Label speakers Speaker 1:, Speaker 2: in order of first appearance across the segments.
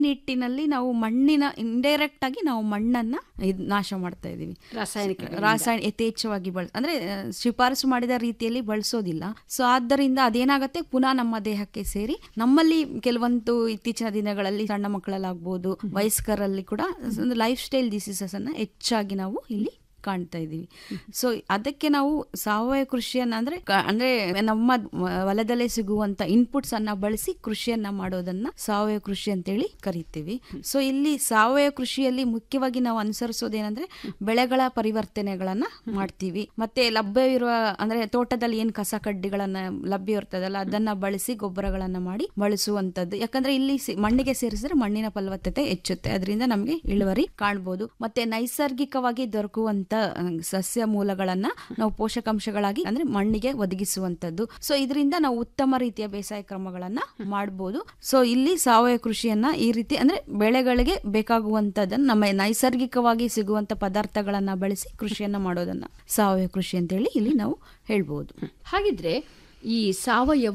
Speaker 1: ನಿಟ್ಟಿನಲ್ಲಿ ನಾವು ಮಣ್ಣಿನ ಇಂಡೈರೆಕ್ಟ್ ಆಗಿ ನಾವು ಮಣ್ಣನ್ನ ಇದ್ ನಾಶ ಮಾಡ್ತಾ ಇದೀವಿ
Speaker 2: ರಾಸಾಯನಿಕ
Speaker 1: ರಾಸಾಯನಿಕ ಯಥೇಚ್ಛವಾಗಿ ಬಳ ಅಂದ್ರೆ ಆ, ಶಿಫಾರಸು ಮಾಡಿದ ರೀತಿಯಲ್ಲಿ ಬಳಸೋದಿಲ್ಲ ಸೊ ಆದ್ದರಿಂದ ಅದೇನಾಗತ್ತೆ ಪುನಃ ನಮ್ಮ ದೇಹಕ್ಕೆ ಸೇರಿ ನಮ್ಮಲ್ಲಿ ಕೆಲವೊಂದು ಇತ್ತೀಚಿನ ದಿನಗಳಲ್ಲಿ ಸಣ್ಣ ಮಕ್ಕಳಲ್ಲಾಗ್ಬೋದು ವಯಸ್ಕರಲ್ಲಿ ಕೂಡ ಒಂದು ಲೈಫ್ ಸ್ಟೈಲ್ ಡಿಸೀಸಸ್ ಅನ್ನ ಹೆಚ್ಚಾಗಿ ನಾವು ಇಲ್ಲಿ ಕಾಣ್ತಾ ಇದೀವಿ ಸೊ ಅದಕ್ಕೆ ನಾವು ಸಾವಯವ ಕೃಷಿಯನ್ನ ಅಂದ್ರೆ ಕ- ಅಂದ್ರೆ ನಮ್ಮ ಹೊಲದಲ್ಲೇ ಸಿಗುವಂತ ಇನ್ಪುಟ್ಸ್ ಅನ್ನ ಬಳಸಿ ಕೃಷಿಯನ್ನ ಮಾಡೋದನ್ನ ಸಾವಯವ ಕೃಷಿ ಅಂತೇಳಿ ಕರಿತೀವಿ ಸೊ ಇಲ್ಲಿ ಸಾವಯವ ಕೃಷಿಯಲ್ಲಿ ಮುಖ್ಯವಾಗಿ ನಾವು ಅನುಸರಿಸೋದೇನಂದ್ರೆ ಬೆಳೆಗಳ ಪರಿವರ್ತನೆಗಳನ್ನ ಮಾಡ್ತೀವಿ ಮತ್ತೆ ಲಭ್ಯವಿರುವ ಅಂದ್ರೆ ತೋಟದಲ್ಲಿ ಏನ್ ಕಸ ಕಡ್ಡಿಗಳನ್ನ ಲಭ್ಯ ಇರ್ತದಲ್ಲ ಅದನ್ನ ಬಳಸಿ ಗೊಬ್ಬರಗಳನ್ನ ಮಾಡಿ ಬಳಸುವಂತದ್ದು ಯಾಕಂದ್ರೆ ಇಲ್ಲಿ ಸಿ- ಮಣ್ಣಿಗೆ ಸೇರಿಸಿದ್ರೆ ಮಣ್ಣಿನ ಫಲವತ್ತತೆ ಹೆಚ್ಚುತ್ತೆ ಅದರಿಂದ ನಮಗೆ ಇಳುವರಿ ಕಾಣ್ಬೋದು ಮತ್ತೆ ನೈಸರ್ಗಿಕವಾಗಿ ದೊರಕುವಂತ ಅಹ್, ಸಸ್ಯ ಮೂಲಗಳನ್ನ ನಾವು ಪೋಷಕಾಂಶಗಳಾಗಿ ಅಂದ್ರೆ ಮಣ್ಣಿಗೆ ಒದಗಿಸುವಂತದ್ದು ಸೊ ಇದರಿಂದ ನಾವು ಉತ್ತಮ ರೀತಿಯ ಬೇಸಾಯ ಕ್ರಮಗಳನ್ನ ಮಾಡಬಹುದು ಸೊ ಇಲ್ಲಿ ಸಾವಯವ ಕೃಷಿಯನ್ನ ಈ ರೀತಿ ಅಂದ್ರೆ ಬೆಳೆಗಳಿಗೆ ಬೇಕಾಗುವಂತದನ್ನ ನಮ್ಮ ನೈಸರ್ಗಿಕವಾಗಿ ಸಿಗುವಂತ ಪದಾರ್ಥಗಳನ್ನ ಬಳಸಿ ಕೃಷಿಯನ್ನ ಮಾಡೋದನ್ನ ಸಾವಯವ ಕೃಷಿ ಅಂತೇಳಿ ಇಲ್ಲಿ ನಾವು ಹೇಳ್ಬೋದು
Speaker 2: ಹಾಗಿದ್ರೆ ಈ ಸಾವಯವ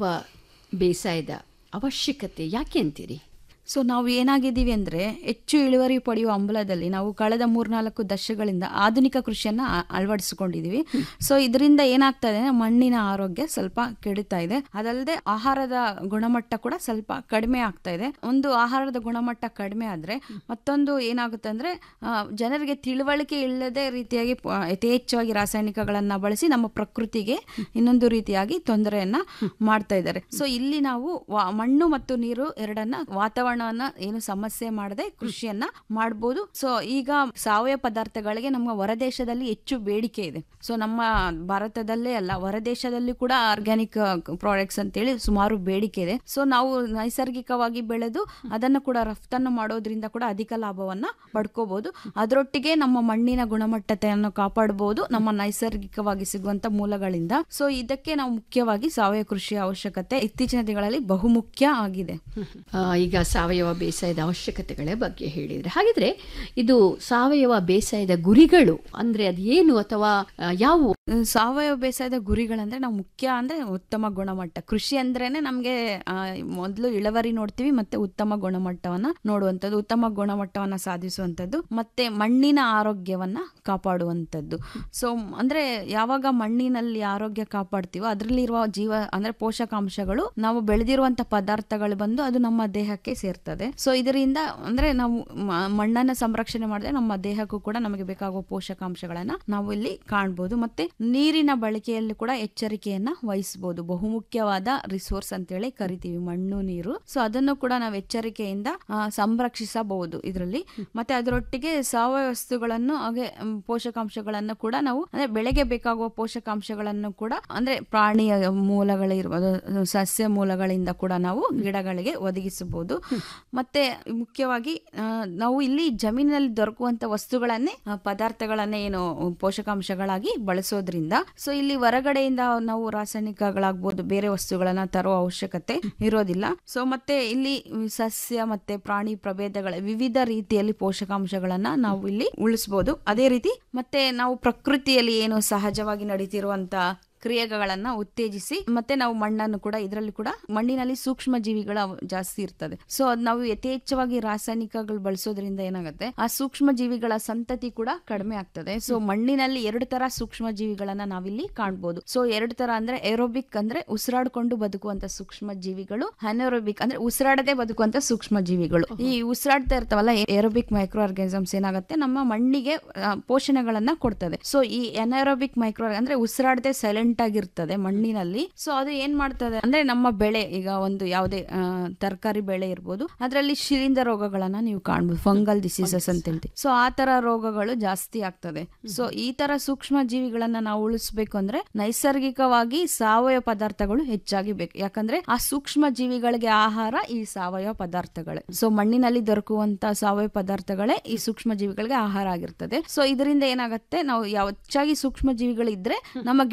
Speaker 2: ಬೇಸಾಯದ ಅವಶ್ಯಕತೆ ಯಾಕೆ ಅಂತೀರಿ
Speaker 1: ಸೊ ನಾವು ಏನಾಗಿದ್ದೀವಿ ಅಂದ್ರೆ ಹೆಚ್ಚು ಇಳುವರಿ ಪಡೆಯುವ ಅಂಬಲದಲ್ಲಿ ನಾವು ಕಳೆದ ಮೂರ್ನಾಲ್ಕು ದಶಕಗಳಿಂದ ಆಧುನಿಕ ಕೃಷಿಯನ್ನ ಆ- ಅಳವಡಿಸಿಕೊಂಡಿದೀವಿ ಸೊ ಇದರಿಂದ ಏನಾಗ್ತಾ ಇದೆ ಅಂದ್ರೆ ಮಣ್ಣಿನ ಆರೋಗ್ಯ ಸ್ವಲ್ಪ ಕೆಡುತ್ತಾ ಇದೆ ಅದಲ್ಲದೆ ಆಹಾರದ ಗುಣಮಟ್ಟ ಕೂಡ ಸ್ವಲ್ಪ ಕಡಿಮೆ ಆಗ್ತಾ ಇದೆ ಒಂದು ಆಹಾರದ ಗುಣಮಟ್ಟ ಕಡಿಮೆ ಆದ್ರೆ ಮತ್ತೊಂದು ಏನಾಗುತ್ತೆ ಅಂದ್ರೆ ಆ, ಜನರಿಗೆ ತಿಳುವಳಿಕೆ ಇಲ್ಲದೆ ರೀತಿಯಾಗಿ ಪ- ಯಥೇಚ್ಛವಾಗಿ ರಾಸಾಯನಿಕಗಳನ್ನ ಬಳಸಿ ನಮ್ಮ ಪ್ರಕೃತಿಗೆ ಇನ್ನೊಂದು ರೀತಿಯಾಗಿ ತೊಂದರೆಯನ್ನ ಮಾಡ್ತಾ ಇದ್ದಾರೆ ಸೊ ಇಲ್ಲಿ ನಾವು ವಾ- ಮಣ್ಣು ಮತ್ತು ನೀರು ಎರಡನ್ನ ವಾತಾವರಣವನ್ನ ಏನು ಸಮಸ್ಯೆ ಮಾಡದೆ ಕೃಷಿಯನ್ನ ಮಾಡಬಹುದು ಸೊ ಈಗ ಸಾವಯವ ಪದಾರ್ಥಗಳಿಗೆ ನಮ್ಮ ಹೊರದೇಶದಲ್ಲಿ ಹೆಚ್ಚು ಬೇಡಿಕೆ ಇದೆ ಸೊ ನಮ್ಮ ಭಾರತದಲ್ಲೇ ಅಲ್ಲ ಹೊರದೇಶದಲ್ಲಿ ಕೂಡ ಆರ್ಗ್ಯಾನಿಕ್ ಪ್ರಾಡಕ್ಟ್ಸ್ ಅಂತೇಳಿ ಸುಮಾರು ಬೇಡಿಕೆ ಇದೆ ಸೊ ನಾವು ನೈಸರ್ಗಿಕವಾಗಿ ಬೆಳೆದು ಅದನ್ನು ಕೂಡ ರಫ್ತನ್ನು ಮಾಡೋದ್ರಿಂದ ಕೂಡ ಅಧಿಕ ಲಾಭವನ್ನ ಪಡ್ಕೋಬಹುದು ಅದರೊಟ್ಟಿಗೆ ನಮ್ಮ ಮಣ್ಣಿನ ಗುಣಮಟ್ಟತೆಯನ್ನು ಕಾಪಾಡಬಹುದು ನಮ್ಮ ನೈಸರ್ಗಿಕವಾಗಿ ಸಿಗುವಂತ ಮೂಲಗಳಿಂದ ಸೊ ಇದಕ್ಕೆ ನಾವು ಮುಖ್ಯವಾಗಿ ಸಾವಯವ ಕೃಷಿಯ ಅವಶ್ಯಕತೆ ಇತ್ತೀಚಿನ ದಿನಗಳಲ್ಲಿ ಬಹುಮುಖ್ಯ ಆಗಿದೆ
Speaker 2: ಆ, ಈಗ ಸಾವಯವ ಬೇಸಾಯದ ಅವಶ್ಯಕತೆಗಳ ಬಗ್ಗೆ ಹೇಳಿದ್ರೆ ಹಾಗಿದ್ರೆ ಇದು ಸಾವಯವ ಬೇಸಾಯದ ಗುರಿಗಳು ಅಂದ್ರೆ ಅದು ಏನು ಅಥವಾ ಆ, ಯಾವುವು
Speaker 1: ಸಾವಯವ ಬೇಸಾಯದ ಗುರಿಗಳಂದ್ರೆ ನಾವು ಮುಖ್ಯ ಅಂದ್ರೆ ಉತ್ತಮ ಗುಣಮಟ್ಟ ಕೃಷಿ ಅಂದ್ರೇನೆ ನಮ್ಗೆ ಆ, ಮೊದಲು ಇಳುವರಿ ನೋಡ್ತೀವಿ ಮತ್ತೆ ಉತ್ತಮ ಗುಣಮಟ್ಟವನ್ನ ನೋಡುವಂಥದ್ದು ಉತ್ತಮ ಗುಣಮಟ್ಟವನ್ನ ಸಾಧಿಸುವಂಥದ್ದು ಮತ್ತೆ ಮಣ್ಣಿನ ಆರೋಗ್ಯವನ್ನ ಕಾಪಾಡುವಂಥದ್ದು ಸೊ ಅಂದ್ರೆ ಯಾವಾಗ ಮಣ್ಣಿನಲ್ಲಿ ಆರೋಗ್ಯ ಕಾಪಾಡ್ತೀವೋ ಅದರಲ್ಲಿರುವ ಜೀವ ಅಂದ್ರೆ ಪೋಷಕಾಂಶಗಳು ನಾವು ಬೆಳೆದಿರುವಂತ ಪದಾರ್ಥಗಳು ಬಂದು ಅದು ನಮ್ಮ ದೇಹಕ್ಕೆ ಸೇರ್ತದೆ ಸೊ ಇದರಿಂದ ಅಂದ್ರೆ ನಾವು ಮ- ಮಣ್ಣನ್ನ ಸಂರಕ್ಷಣೆ ಮಾಡಿದ್ರೆ ನಮ್ಮ ದೇಹಕ್ಕೂ ಕೂಡ ನಮಗೆ ಬೇಕಾಗುವ ಪೋಷಕಾಂಶಗಳನ್ನ ನಾವು ಇಲ್ಲಿ ಕಾಣ್ಬೋದು ಮತ್ತೆ ನೀರಿನ ಬಳಕೆಯಲ್ಲಿ ಕೂಡ ಎಚ್ಚರಿಕೆಯನ್ನ ವಹಿಸಬಹುದು ಬಹುಮುಖ್ಯವಾದ ರಿಸೋರ್ಸ್ ಅಂತೇಳಿ ಕರಿತೀವಿ ಮಣ್ಣು ನೀರು ಸೊ ಅದನ್ನು ಕೂಡ ನಾವು ಎಚ್ಚರಿಕೆಯಿಂದ ಆ, ಸಂರಕ್ಷಿಸಬಹುದು ಇದರಲ್ಲಿ ಮತ್ತೆ ಅದರೊಟ್ಟಿಗೆ ಸಾವಯವ ವಸ್ತುಗಳನ್ನು ಹಾಗೆ ಮ್, ಪೋಷಕಾಂಶಗಳನ್ನು ಕೂಡ ನಾವು ಅಂದ್ರೆ ಬೆಳೆಗೆ ಬೇಕಾಗುವ ಪೋಷಕಾಂಶಗಳನ್ನು ಕೂಡ ಅಂದ್ರೆ ಪ್ರಾಣಿಯ ಮೂಲಗಳಿರ್ಬೋದು ಸಸ್ಯ ಮೂಲಗಳಿಂದ ಕೂಡ ನಾವು ಗಿಡಗಳಿಗೆ ಒದಗಿಸಬಹುದು ಮತ್ತೆ ಮುಖ್ಯವಾಗಿ ಆ, ನಾವು ಇಲ್ಲಿ ಜಮೀನಿನಲ್ಲಿ ದೊರಕುವಂತ ವಸ್ತುಗಳನ್ನೇ ಆ, ಪದಾರ್ಥಗಳನ್ನೇ ಏನು ಪೋಷಕಾಂಶಗಳಾಗಿ ಬಳಸೋದ್ರಿಂದ ಸೊ ಇಲ್ಲಿ ಹೊರಗಡೆಯಿಂದ ನಾವು ರಾಸಾಯನಿಕಗಳಾಗ್ಬೋದು ಬೇರೆ ವಸ್ತುಗಳನ್ನ ತರುವ ಅವಶ್ಯಕತೆ ಇರೋದಿಲ್ಲ ಸೊ ಮತ್ತೆ ಇಲ್ಲಿ ಸಸ್ಯ ಮತ್ತೆ ಪ್ರಾಣಿ ಪ್ರಭೇದಗಳ ವಿವಿಧ ರೀತಿಯಲ್ಲಿ ಪೋಷಕಾಂಶಗಳನ್ನ ನಾವು ಇಲ್ಲಿ ಉಳಿಸಬಹುದು ಅದೇ ರೀತಿ ಮತ್ತೆ ನಾವು ಪ್ರಕೃತಿಯಲ್ಲಿ ಏನು ಸಹಜವಾಗಿ ನಡೀತಿರುವಂತ ಕ್ರಿಯೆಗಳನ್ನ ಉತ್ತೇಜಿಸಿ ಮತ್ತೆ ನಾವು ಮಣ್ಣನ್ನು ಕೂಡ ಇದರಲ್ಲಿ ಕೂಡ ಮಣ್ಣಿನಲ್ಲಿ ಸೂಕ್ಷ್ಮ ಜೀವಿಗಳ ಜಾಸ್ತಿ ಇರ್ತದೆ ಸೊ ಅದ್ ನಾವು ಯಥೇಚ್ಛವಾಗಿ ರಾಸಾಯನಿಕಗಳು ಬಳಸೋದ್ರಿಂದ ಏನಾಗುತ್ತೆ ಆ ಸೂಕ್ಷ್ಮ ಜೀವಿಗಳ ಸಂತತಿ ಕೂಡ ಕಡಿಮೆ ಆಗ್ತದೆ ಸೊ ಮಣ್ಣಿನಲ್ಲಿ ಎರಡು ತರ ಸೂಕ್ಷ್ಮ ಜೀವಿಗಳನ್ನ ನಾವಿಲ್ಲಿ ಕಾಣ್ಬೋದು ಸೊ ಎರಡು ತರ ಅಂದ್ರೆ ಏರೋಬಿಕ್ ಅಂದ್ರೆ ಉಸಿರಾಡ್ಕೊಂಡು ಬದುಕುವಂತ ಸೂಕ್ಷ್ಮ ಜೀವಿಗಳು ಅನೋರೋಬಿಕ್ ಅಂದ್ರೆ ಉಸಿರಾಡದೆ ಬದುಕುವಂತ ಸೂಕ್ಷ್ಮ ಜೀವಿಗಳು ಈ ಉಸಿರಾಡ್ತಾ ಇರ್ತಾವಲ್ಲ ಏರೋಬಿಕ್ ಮೈಕ್ರೋ ಆರ್ಗಾನಿಸಮ್ಸ್ ಏನಾಗುತ್ತೆ ನಮ್ಮ ಮಣ್ಣಿಗೆ ಆ, ಪೋಷಣೆಗಳನ್ನ ಕೊಡ್ತದೆ ಸೊ ಈ ಎನರೋಬಿಕ್ ಮೈಕ್ರೋ ಅಂದ್ರೆ ಉಸಿರಾಡದೆ ಸೈಲೆಂಟ್ ಆಗಿರ್ತದೆ ಮಣ್ಣಿನಲ್ಲಿ ಸೊ ಅದು ಏನ್ ಮಾಡ್ತದೆ ಅಂದ್ರೆ ನಮ್ಮ ಬೆಳೆ ಈಗ ಒಂದು ಯಾವುದೇ ತರಕಾರಿ ಬೆಳೆ ಇರ್ಬೋದು ಅದರಲ್ಲಿ ಶಿಲೀಂಧ್ರ ರೋಗಗಳನ್ನ ನೀವು ಕಾಣ್ಬೋದು ಫಂಗಲ್ ಡಿಸೀಸಸ್ ಅಂತ ಹೇಳ್ತೀವಿ ಸೊ ಆ ತರ ರೋಗಗಳು ಜಾಸ್ತಿ ಆಗ್ತದೆ ಸೊ ಈ ತರ ಸೂಕ್ಷ್ಮ ಜೀವಿಗಳನ್ನ ನಾವು ಉಳಿಸ್ಬೇಕು ಅಂದ್ರೆ ನೈಸರ್ಗಿಕವಾಗಿ ಸಾವಯವ ಪದಾರ್ಥಗಳು ಹೆಚ್ಚಾಗಿ ಬೇಕು ಯಾಕಂದ್ರೆ ಆ ಸೂಕ್ಷ್ಮ ಜೀವಿಗಳಿಗೆ ಆಹಾರ ಈ ಸಾವಯವ ಪದಾರ್ಥಗಳೇ ಸೊ ಮಣ್ಣಿನಲ್ಲಿ ದೊರಕುವಂತ ಸಾವಯವ ಪದಾರ್ಥಗಳೇ ಈ ಸೂಕ್ಷ್ಮ ಜೀವಿಗಳಿಗೆ ಆಹಾರ ಆಗಿರ್ತದೆ ಸೊ ಇದರಿಂದ ಏನಾಗುತ್ತೆ ನಾವು ಯಾವ ಹೆಚ್ಚಾಗಿ ಸೂಕ್ಷ್ಮ ಜೀವಿಗಳು ಇದ್ರೆ ನಮ್ಮ ಗಿಡಗಳಿಗೆ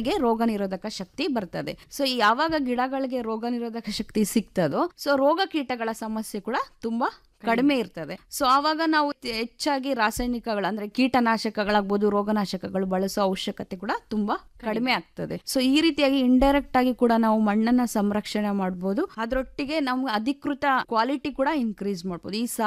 Speaker 1: ಗಿಡಗಳಿಗೆ ರೋಗ ನಿರೋಧಕ ಶಕ್ತಿ ಬರ್ತದೆ ಸೊ ಯಾವಾಗ ಗಿಡಗಳಿಗೆ ರೋಗ ನಿರೋಧಕ ಶಕ್ತಿ ಸಿಗ್ತದೋ ಸೊ ರೋಗ ಕೀಟಗಳ ಸಮಸ್ಯೆ ಕೂಡ ತುಂಬಾ ಕಡಿಮೆ ಇರ್ತದೆ ಸೊ ಆವಾಗ ನಾವು ಹೆಚ್ಚಾಗಿ ರಾಸಾಯನಿಕಗಳು ಅಂದ್ರೆ ಕೀಟನಾಶಕಗಳಾಗ್ಬೋದು ರೋಗನಾಶಕಗಳು ಬಳಸೋ ಅವಶ್ಯಕತೆ ಕೂಡ ತುಂಬಾ ಕಡಿಮೆ ಆಗ್ತದೆ ಸೊ ಈ ರೀತಿಯಾಗಿ ಇಂಡೈರೆಕ್ಟ್ ಆಗಿ ಕೂಡ ನಾವು ಮಣ್ಣನ್ನ ಸಂರಕ್ಷಣೆ ಮಾಡ್ಬೋದು ಅದರೊಟ್ಟಿಗೆ ನಮ್ಗೆ ಅಧಿಕೃತ ಕ್ವಾಲಿಟಿ ಕೂಡ ಇನ್ಕ್ರೀಸ್ ಮಾಡ್ಬೋದು ಈ